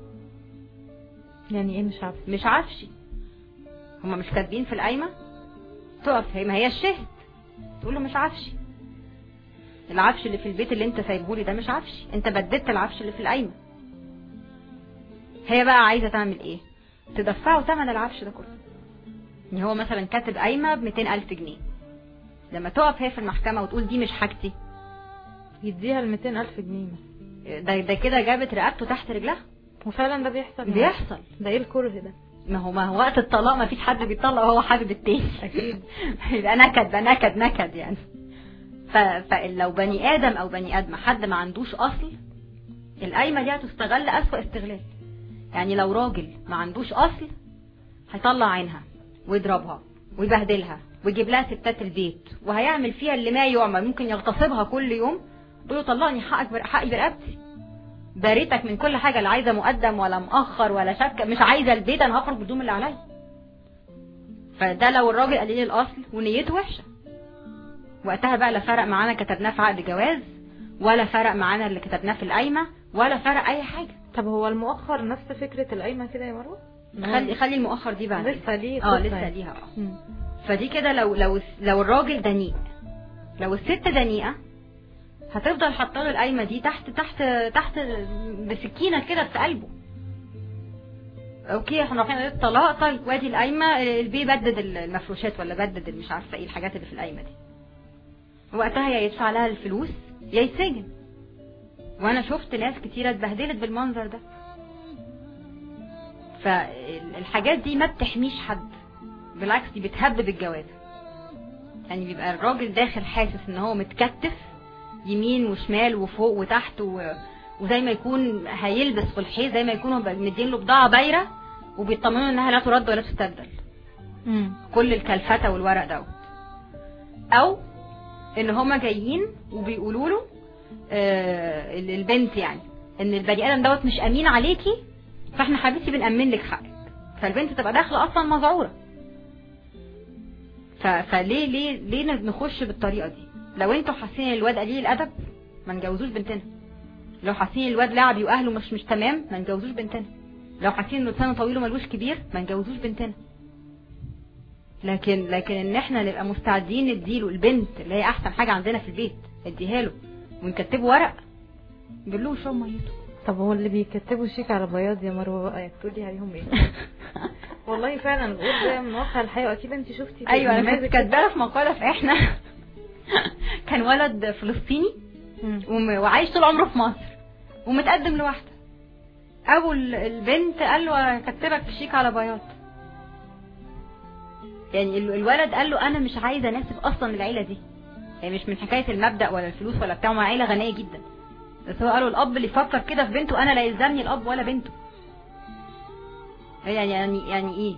يعني ايه مش عارفه مش عفشي هما مش كاتبين في القايمة تقف هي ما هي الشهد تقول له مش عفشي العفش اللي في البيت اللي انت سايبهولي ده مش عفشي انت بددت العفش اللي في القايمة هي بقى عايزة تعمل ايه تدفعه ثمن العفش ده كله ان هو مثلا كاتب قايمة ب ألف جنيه لما تقف هي في المحكمة وتقول دي مش حاجتي يديها ال 200000 جنيه مثلا ده, ده كده جابت رقبته تحت رجلها وفعلا ده بيحصل بيحصل ده ايه الكره ده ما هو ما هو وقت الطلاق ما فيش حد بيطلق وهو حابب التاني اكيد يبقى نكد ده نكد نكد يعني ف... فلو بني ادم او بني ادم حد ما عندوش اصل القايمه دي هتستغل اسوأ استغلال يعني لو راجل ما عندوش اصل هيطلع عينها ويضربها ويبهدلها ويجيب لها ستات البيت وهيعمل فيها اللي ما يعمل ممكن يغتصبها كل يوم يقول له طلقني حقك بر... حقي برقبتي باريتك من كل حاجه لا عايزه مقدم ولا مؤخر ولا شبكه مش عايزه البيت انا هخرج بالهدوم اللي عليا فده لو الراجل قليل الاصل ونيته وحشه وقتها بقى لا فرق معانا كتبناه في عقد جواز ولا فرق معانا اللي كتبناه في القايمه ولا فرق اي حاجه طب هو المؤخر نفس فكره القايمه كده يا مروه خلي خلي المؤخر دي بعد لسه ليه اه قصة لسه يعني. ليها اه مم. فدي كده لو لو لو الراجل دنيء لو الست دنيئه هتفضل حاطه له القايمه دي تحت تحت تحت بسكينه كده في قلبه اوكي احنا رايحين الطلاق طيب وادي القايمه البي بدد المفروشات ولا بدد مش عارفه ايه الحاجات اللي في القايمه دي وقتها يا يدفع لها الفلوس يا يتسجن وانا شفت ناس كتيره اتبهدلت بالمنظر ده فالحاجات دي ما بتحميش حد بالعكس دي بتهبب الجواز يعني بيبقى الراجل داخل حاسس ان هو متكتف يمين وشمال وفوق وتحت و... وزي ما يكون هيلبس في الحيط زي ما يكونوا مدين له بضاعه بايره وبيطمنوا انها لا ترد ولا تستبدل مم. كل الكلفتة والورق دوت او ان هما جايين وبيقولوا له آه ال- البنت يعني ان البني ادم دوت مش امين عليكي فاحنا حبيبتي بنأمن لك حقك فالبنت تبقى داخله اصلا مذعوره ف- فليه ليه ليه نخش بالطريقه دي لو انتوا حاسين الواد قليل الادب ما نجوزوش بنتنا لو حاسين الواد لعبي واهله مش مش تمام ما نجوزوش بنتنا لو حاسين انه لسانه طويل وملوش كبير ما نجوزوش بنتنا لكن لكن ان احنا نبقى مستعدين نديله البنت اللي هي احسن حاجه عندنا في البيت اديها له ونكتبه ورق نقول له شرب ميته طب هو اللي بيكتبوا شيك على بياض يا مروه بقى تقولي عليهم ايه والله فعلا بقول ده من واقع الحياه واكيد انت شفتي ايوه انا نماذج كنت كده. كاتباها في مقاله في احنا كان ولد فلسطيني مم. وم- وعايش طول عمره في مصر ومتقدم لواحده ابو ال- البنت قال له اكتبك شيك على بياض يعني ال- الولد قال له انا مش عايز اناسب اصلا العيله دي يعني مش من حكايه المبدا ولا الفلوس ولا بتاع ما عيله غنيه جدا بس هو قالوا الاب اللي يفكر كده في بنته انا لا يلزمني الاب ولا بنته يعني يعني يعني ايه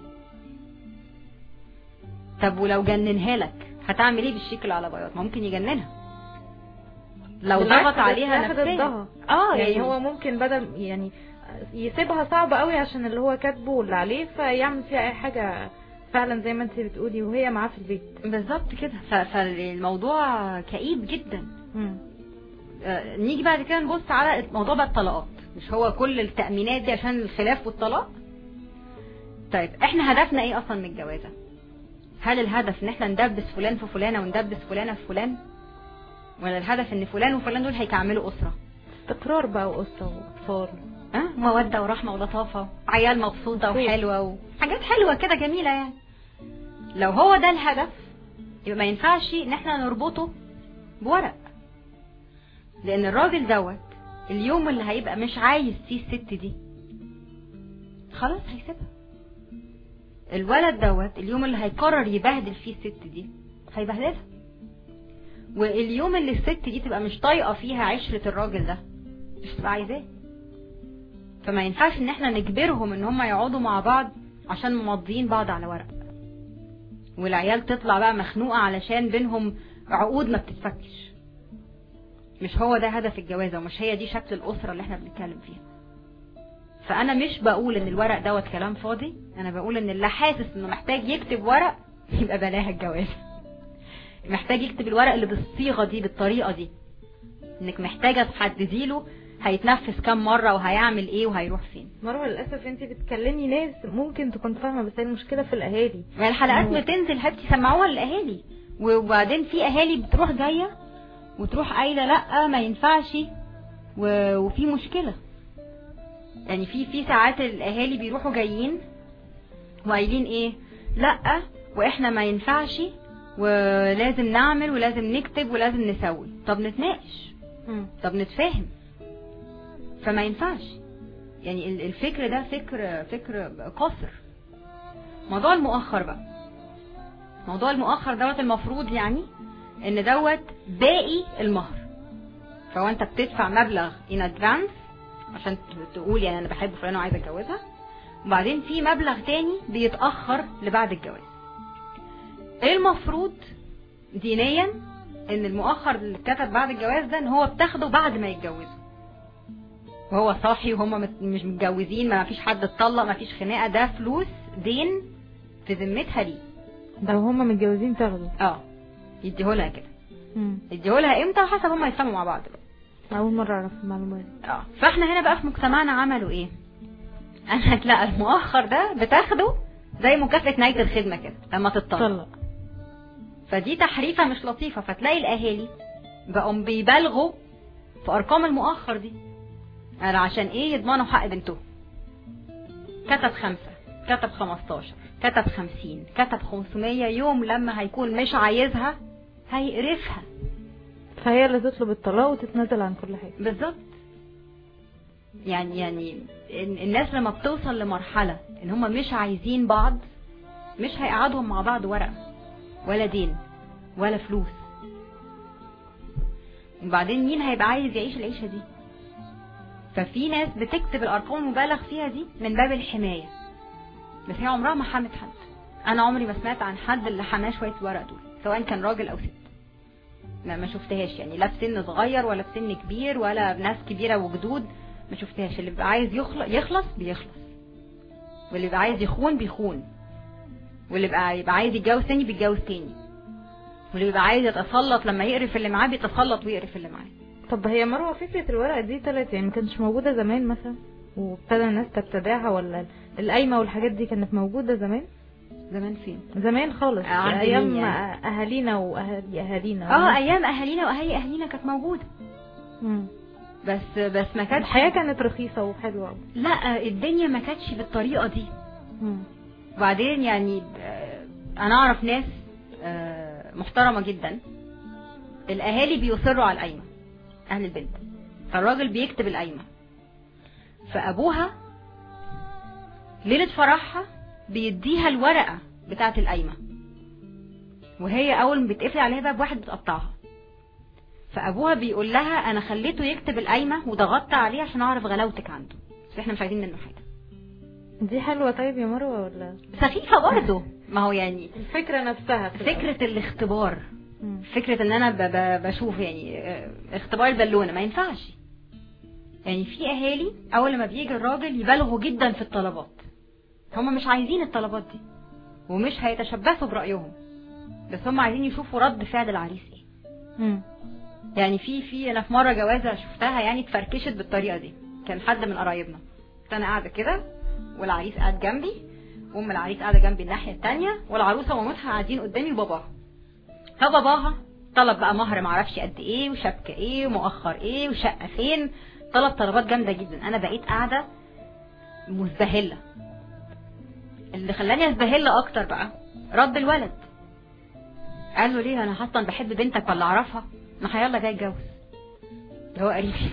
طب ولو جننها لك هتعمل ايه بالشيك اللي على بياض ممكن يجننها لو بالعكس ضغط ده عليها سلاح نفسيا ضدها. اه يعني هو ممكن بدل يعني يسيبها صعب قوي عشان اللي هو كاتبه واللي عليه فيعمل فيها اي حاجه فعلا زي ما انت بتقولي وهي معاه في البيت بالظبط كده ف- فالموضوع كئيب جدا مم. آه، نيجي بعد كده نبص على موضوع بقى الطلاقات مش هو كل التأمينات دي عشان الخلاف والطلاق طيب احنا هدفنا ايه اصلا من الجوازة هل الهدف ان احنا ندبس فلان في فلانة وندبس فلانة في فلان ولا الهدف ان فلان وفلان دول هيكعملوا اسرة استقرار بقى واسره واطفال ها مودة ورحمة ولطافة عيال مبسوطة مبسوط. وحلوة وحاجات حلوة كده جميلة يعني لو هو ده الهدف يبقى ما ينفعش ان احنا نربطه بورق لان الراجل دوت اليوم اللي هيبقى مش عايز فيه الست دي خلاص هيسيبها الولد دوت اليوم اللي هيقرر يبهدل فيه الست دي هيبهدلها واليوم اللي الست دي تبقى مش طايقه فيها عشرة الراجل ده مش تبقى عايزاه فما ينفعش ان احنا نجبرهم ان هم يقعدوا مع بعض عشان ممضيين بعض على ورق والعيال تطلع بقى مخنوقة علشان بينهم عقود ما بتتفكش مش هو ده هدف الجوازة ومش هي دي شكل الأسرة اللي احنا بنتكلم فيها فأنا مش بقول إن الورق دوت كلام فاضي أنا بقول إن اللي حاسس إنه محتاج يكتب ورق يبقى بلاها الجواز محتاج يكتب الورق اللي بالصيغة دي بالطريقة دي إنك محتاجة تحددي له هيتنفس كام مرة وهيعمل ايه وهيروح فين مروه للاسف انت بتكلمي ناس ممكن تكون فاهمه بس هي المشكله في الاهالي ما الحلقات هو- بتنزل حبيبتي سمعوها للاهالي وبعدين في اهالي بتروح جايه وتروح قايله لا ما ينفعش و... وفي مشكله يعني في في ساعات الاهالي بيروحوا جايين وقايلين ايه لا واحنا ما ينفعش ولازم نعمل ولازم نكتب ولازم نسوي طب نتناقش مم. طب نتفاهم فما ينفعش يعني ال- الفكر ده فكر فكر قصر موضوع المؤخر بقى موضوع المؤخر دوت المفروض يعني ان دوت باقي المهر فهو انت بتدفع مبلغ ان ادفانس عشان ت- تقول يعني انا بحب فلانه وعايزه اتجوزها وبعدين في مبلغ تاني بيتاخر لبعد الجواز المفروض دينيا ان المؤخر اللي اتكتب بعد الجواز ده ان هو بتاخده بعد ما يتجوزوا وهو صاحي وهم مت- مش متجوزين ما فيش حد اتطلق ما فيش خناقه ده فلوس دين في ذمتها ليه ده وهم متجوزين تاخدوا اه يديهولها كده مم. يديهولها امتى وحسب هم يفهموا مع بعض بقى اول مره اعرف المعلومه دي اه فاحنا هنا بقى في مجتمعنا عملوا ايه انا لا المؤخر ده بتاخده زي مكافأة نهاية الخدمة كده لما تطلق طلق فدي تحريفة مش لطيفة فتلاقي الأهالي بقوا بيبالغوا في أرقام المؤخر دي قال عشان إيه يضمنوا حق بنتهم كتب خمسة كتب خمستاشر كتب خمسين كتب خمسمية يوم لما هيكون مش عايزها هيقرفها فهي اللي تطلب الطلاق وتتنازل عن كل حاجه بالظبط يعني يعني ال- الناس لما بتوصل لمرحلة ان هم مش عايزين بعض مش هيقعدهم مع بعض ورقة ولا دين ولا فلوس وبعدين مين هيبقى عايز يعيش العيشة دي ففي ناس بتكتب الارقام المبالغ فيها دي من باب الحماية بس هي عمرها ما حمت حد انا عمري ما سمعت عن حد اللي حماه شوية ورق دول سواء كان راجل او ست ما ما شفتهاش يعني لا في سن صغير ولا في سن كبير ولا بناس كبيره وجدود ما شفتهاش اللي بيبقى عايز يخلص يخلص بيخلص واللي بيبقى عايز يخون بيخون واللي بيبقى يبقى عايز يتجوز تاني بيتجوز تاني واللي بيبقى عايز يتسلط لما يقرف اللي معاه بيتسلط ويقرف اللي معاه طب هي مروه فكره الورق دي طلعت يعني ما كانتش موجوده زمان مثلا وابتدى الناس تبتدعها ولا القايمه والحاجات دي كانت موجوده زمان زمان فين زمان خالص آه، عند ايام مين يعني؟ اهالينا واهالي اهالينا اه ايام اهالينا واهالي اهالينا كانت موجوده مم. بس بس ما كانتش الحياه كانت رخيصه وحلوه لا الدنيا ما كانتش بالطريقه دي مم. وبعدين يعني آه، انا اعرف ناس آه، محترمة جدا الاهالي بيصروا على القايمة اهل البنت فالراجل بيكتب القايمة فابوها ليلة فرحها بيديها الورقة بتاعة القايمة وهي اول ما بيتقفل عليها باب واحد بتقطعها فابوها بيقول لها انا خليته يكتب القايمة وضغطت عليه عشان اعرف غلاوتك عنده بس احنا مش عايزين منه حاجة دي حلوه طيب يا مروه ولا سخيفة برضه ما هو يعني الفكره نفسها في الأول. فكرة الاختبار مم. فكرة ان انا ب- ب- بشوف يعني آه، اختبار البالونة ما ينفعش يعني في اهالي اول ما بيجي الراجل يبالغوا جدا في الطلبات هم مش عايزين الطلبات دي ومش هيتشبثوا برأيهم بس هم عايزين يشوفوا رد فعل العريس ايه مم. يعني في في انا في مره جوازه شفتها يعني اتفركشت بالطريقه دي كان حد من قرايبنا كنت انا قاعده كده والعريس قاعد جنبي وام العريس قاعده جنبي الناحيه التانية والعروسه ومامتها قاعدين قدامي وباباها فباباها طلب بقى مهر معرفش قد ايه وشبكه ايه ومؤخر ايه وشقه فين طلب طلبات جامده جدا انا بقيت قاعده مزبهله اللي خلاني ازبهل اكتر بقى رد الولد قال له ليه انا اصلا بحب بنتك ولا اعرفها ما هيلا جاي اتجوز اللي هو قريبي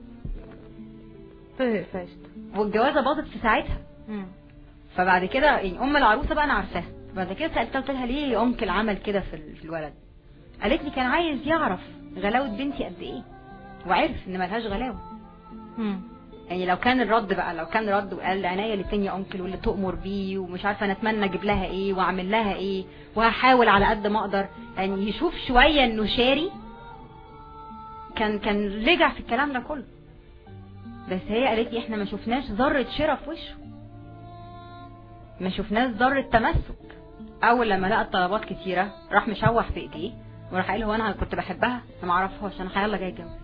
طيب فاشت والجوازه باظت في ساعتها مم. فبعد كده يعني ام العروسه بقى انا عارفاها بعد كده سالتها قلت لها ليه انكل عمل كده في ال- في الولد قالت لي كان عايز يعرف غلاوه بنتي قد ايه وعرف ان ملهاش غلاوه مم. يعني لو كان الرد بقى لو كان رد وقال عينيا الاثنين يا انكل واللي تؤمر بيه ومش عارفه انا اتمنى اجيب لها ايه واعمل لها ايه وهحاول على قد ما اقدر يعني يشوف شويه انه شاري كان كان رجع في الكلام ده كله بس هي قالت لي احنا ما شفناش ذره شراء في وشه ما شفناش ذره تمسك اول لما لقى الطلبات كتيره راح مشوح في ايديه وراح قال هو انا كنت بحبها انا ما اعرفهاش انا يلا جاي اتجوز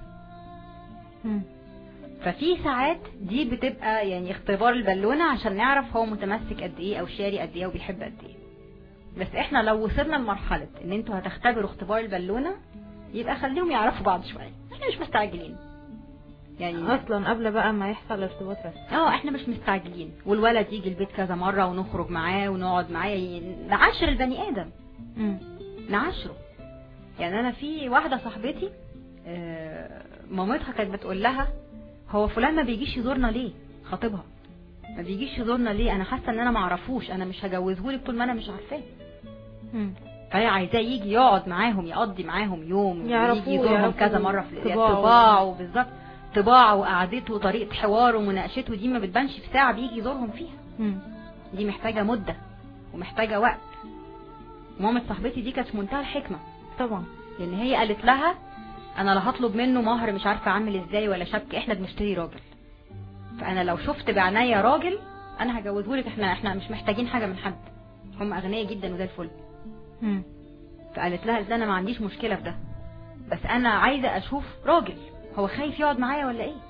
ففي ساعات دي بتبقى يعني اختبار البالونه عشان نعرف هو متمسك قد ايه او شاري قد ايه وبيحب قد ايه بس احنا لو وصلنا لمرحله ان انتوا هتختبروا اختبار البالونه يبقى خليهم يعرفوا بعض شويه احنا مش مستعجلين يعني اصلا قبل بقى ما يحصل ارتباط رسمي اه احنا مش مستعجلين والولد يجي البيت كذا مره ونخرج معاه ونقعد معاه يعني نعاشر البني ادم امم نعاشره يعني انا في واحده صاحبتي آه، مامتها كانت بتقول لها هو فلان ما بيجيش يزورنا ليه خطيبها ما بيجيش يزورنا ليه انا حاسه ان انا ما اعرفوش انا مش هجوزهولك طول ما انا مش عارفاه امم فهي عايزاه يجي يقعد معاهم يقضي معاهم يوم يعرفوه- يجي يزورهم يعرفوا كذا مره في طباعه. طباعه بالظبط طباعه وقعدته وطريقه حواره ومناقشته دي ما بتبانش في ساعه بيجي يزورهم فيها امم دي محتاجه مده ومحتاجه وقت مامة صاحبتي دي كانت في منتهى الحكمه طبعا لان هي قالت لها انا لا هطلب منه مهر مش عارفه عامل ازاي ولا شبكه احنا بنشتري راجل فانا لو شفت بعناية راجل انا هجوزهولك احنا احنا مش محتاجين حاجه من حد هم اغنياء جدا وزي الفل امم فقالت لها ده انا ما عنديش مشكله في ده بس انا عايزه اشوف راجل هو خايف يقعد معايا ولا ايه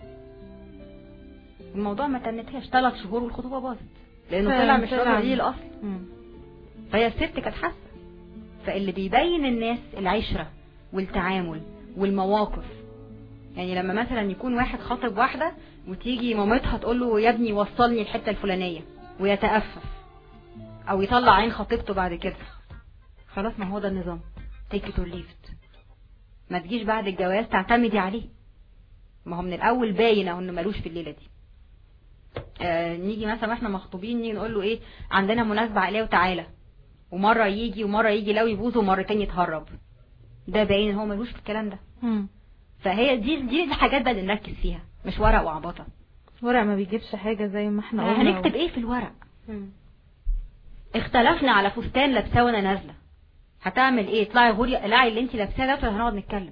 الموضوع ما تنتهاش ثلاث شهور والخطوبه باظت لانه فعلا طلع مش طلع. راجل ليه الاصل امم فهي الست كانت حاسه فاللي بيبين الناس العشره والتعامل والمواقف يعني لما مثلا يكون واحد خاطب واحده وتيجي مامتها تقول له يا ابني وصلني الحته الفلانيه ويتأفف او يطلع عين خطيبته بعد كده خلاص ما هو ده النظام take it or leave it ما تجيش بعد الجواز تعتمدي عليه ما هو من الاول باين اهو انه ملوش في الليله دي آه نيجي مثلا واحنا مخطوبين نيجي نقول له ايه عندنا مناسبه عائليه وتعالى ومره يجي ومره يجي لو يبوظ ومرتين يتهرب ده باين ان هو ملوش في الكلام ده امم فهي دي دي الحاجات بقى اللي نركز فيها مش ورق وعبطه ورق ما بيجيبش حاجه زي ما احنا قلنا هنكتب ايه في الورق مم. اختلفنا على فستان لابساه وانا نازله هتعمل ايه طلعي غوري قلعي اللي انت لابساه ده ولا هنقعد نتكلم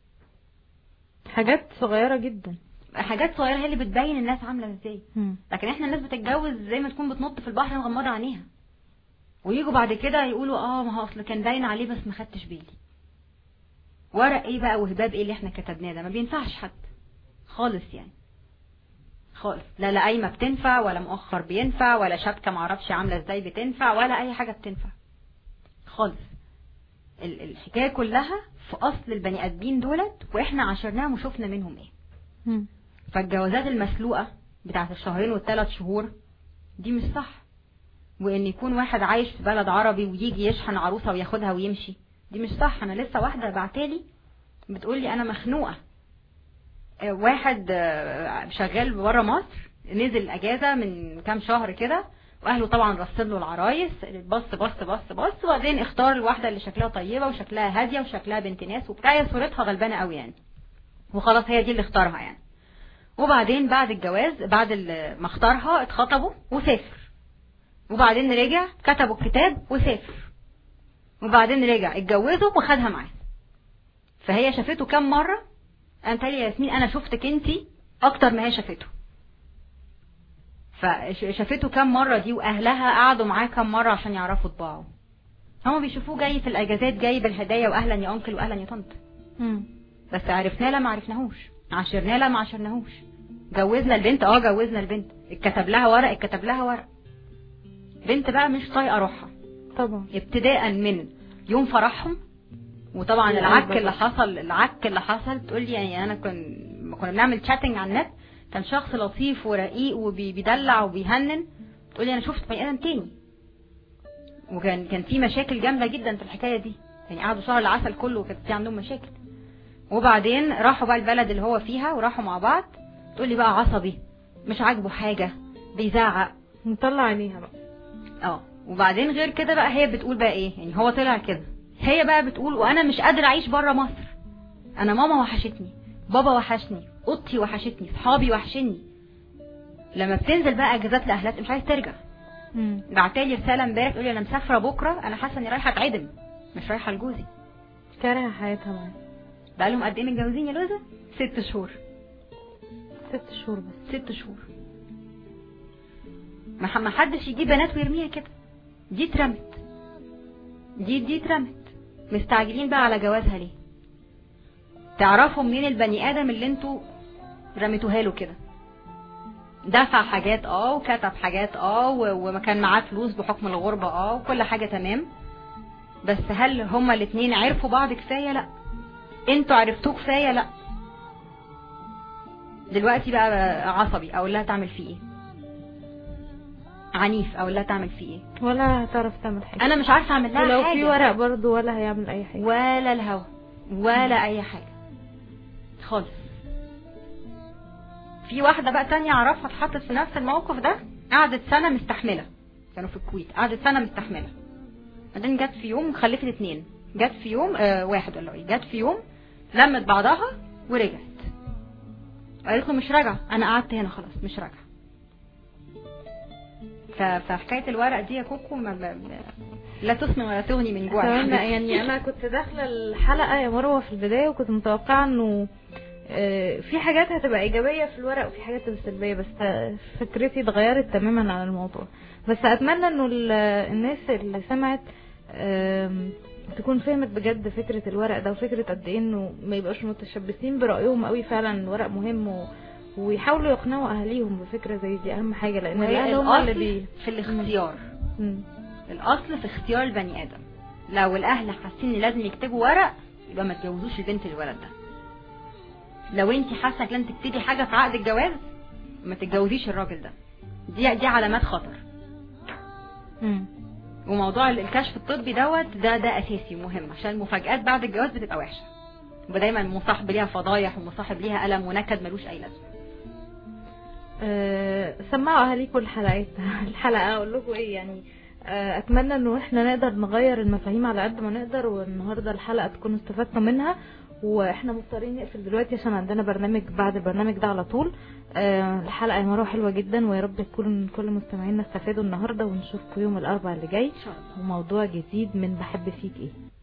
حاجات صغيره جدا حاجات صغيره هي اللي بتبين الناس عامله ازاي امم لكن احنا الناس بتتجوز زي ما تكون بتنط في البحر مغمضه عينيها ويجوا بعد كده يقولوا اه ما هو اصل كان باين عليه بس ما خدتش بالي ورق ايه بقى وهباب ايه اللي احنا كتبناه ده ما بينفعش حد خالص يعني خالص لا لا قايمه بتنفع ولا مؤخر بينفع ولا شبكه معرفش عامله ازاي بتنفع ولا اي حاجه بتنفع خالص ال- الحكايه كلها في اصل البني ادمين دولت واحنا عاشرناهم وشفنا منهم ايه امم فالجوازات المسلوقة بتاعت الشهرين والثلاث شهور دي مش صح وان يكون واحد عايش في بلد عربي ويجي يشحن عروسة وياخدها ويمشي دي مش صح انا لسه واحدة بعتالي بتقولي انا مخنوقة آه، واحد آه، شغال بره مصر نزل اجازة من كام شهر كده واهله طبعا رصد له العرايس بص بص بص بص وبعدين اختار الواحدة اللي شكلها طيبة وشكلها هادية وشكلها بنت ناس وبتاع هي صورتها غلبانة قوي يعني وخلاص هي دي اللي اختارها يعني وبعدين بعد الجواز بعد ال- ما اختارها اتخطبوا وسافر وبعدين رجع كتبوا الكتاب وسافر وبعدين رجع اتجوزوا وخدها معاه فهي شافته كام مرة انا تالي يا ياسمين انا شفتك انتي اكتر ما هي شافته فشافته كام مرة دي واهلها قعدوا معاه كام مرة عشان يعرفوا طباعه هما بيشوفوه جاي في الاجازات جاي بالهدايا واهلا يا انكل واهلا يا طنط امم بس عرفناه لا ما عرفناهوش عاشرناه لا ما عاشرناهوش جوزنا البنت اه جوزنا البنت اتكتب لها ورق اتكتب لها ورق بنت بقى مش طايقه روحها طبعا ابتداء من يوم فرحهم وطبعا يا العك قلبك. اللي حصل العك اللي حصل تقول لي يعني انا كن لما كنا بنعمل تشاتنج على النت كان شخص لطيف ورقيق وبيدلع وبيهنن تقول لي انا شفت بني ادم تاني وكان كان في مشاكل جامده جدا في الحكايه دي يعني قعدوا شهر العسل كله وكانت في عندهم مشاكل وبعدين راحوا بقى البلد اللي هو فيها وراحوا مع بعض تقول لي بقى عصبي مش عاجبه حاجه بيزعق نطلع عينيها بقى اه وبعدين غير كده بقى هي بتقول بقى ايه يعني هو طلع كده هي بقى بتقول وانا مش قادره اعيش بره مصر انا ماما وحشتني بابا وحشني اوضتي وحشتني صحابي وحشني لما بتنزل بقى اجازات لاهلها مش عايز ترجع مم. بعتلي رساله امبارح تقول لي انا مسافره بكره انا حاسه اني رايحه اتعدم مش رايحه لجوزي كارهه حياتها معايا بقى لهم قد ايه متجوزين يا لوزه ست شهور ست شهور بس ست شهور ما ح- ما حدش يجيب بنات ويرميها كده دي اترمت دي دي اترمت مستعجلين بقى على جوازها ليه تعرفوا منين البني ادم اللي انتوا رميتوها له كده دفع حاجات اه وكتب حاجات اه و- وما كان معاه فلوس بحكم الغربة اه وكل حاجة تمام بس هل هما الاتنين عرفوا بعض كفاية لا انتوا عرفتوه كفاية لا دلوقتي بقى عصبي اقول لها تعمل فيه ايه عنيف اقول لها تعمل فيه ايه ولا هتعرف تعمل حاجه انا مش عارفه اعمل لها ولو حاجه في ورق برضو ولا هيعمل اي حاجه ولا الهوا ولا اي حاجه خالص في واحده بقى تانية اعرفها اتحطت في نفس الموقف ده قعدت سنه مستحمله كانوا في الكويت قعدت سنه مستحمله بعدين جت في يوم خلفت اتنين جت في يوم آه واحد ولا ايه جت في يوم لمت بعضها ورجعت قالت له مش راجعه انا قعدت هنا خلاص مش راجعه ف- فحكايه الورق دي يا كوكو ما ب... لا تسمن ولا تغني من جوع كمان يعني انا كنت داخله الحلقه يا مروه في البدايه وكنت متوقعه انه آه، في حاجات هتبقى ايجابيه في الورق وفي حاجات هتبقى سلبيه بس آه، فكرتي اتغيرت تماما عن الموضوع بس اتمنى انه ال- الناس اللي سمعت آم، تكون فهمت بجد فكره الورق ده وفكره قد ايه انه ما يبقاش متشبثين برايهم قوي فعلا الورق مهم و... ويحاولوا يقنعوا اهاليهم بفكره زي دي اهم حاجه لان وهي الاهل هم اللي الأصل بي في الاختيار مم. الاصل في اختيار البني ادم لو الاهل حاسين ان لازم يكتبوا ورق يبقى ما تجوزوش البنت الولد ده لو انت حاسه لازم تكتبي حاجه في عقد الجواز ما تتجوزيش الراجل ده دي دي علامات خطر مم. وموضوع الكشف الطبي دوت ده ده اساسي ومهم عشان المفاجآت بعد الجواز بتبقى وحشه يبقى دايما مصاحب ليها فضايح ومصاحب ليها الم ونكد ملوش اي لازمه آه، سمعوا اهاليكم الحلقات الحلقه اقول لكم ايه يعني آه، اتمنى انه احنا نقدر نغير المفاهيم على قد ما نقدر والنهارده الحلقه تكونوا استفدتوا منها واحنا مضطرين نقفل دلوقتي عشان عندنا برنامج بعد البرنامج ده على طول آه، الحلقه يا مروه حلوه جدا ويا رب تكون كل مستمعينا استفادوا النهارده ونشوفكم يوم الاربعاء اللي جاي ان شاء الله وموضوع جديد من بحب فيك ايه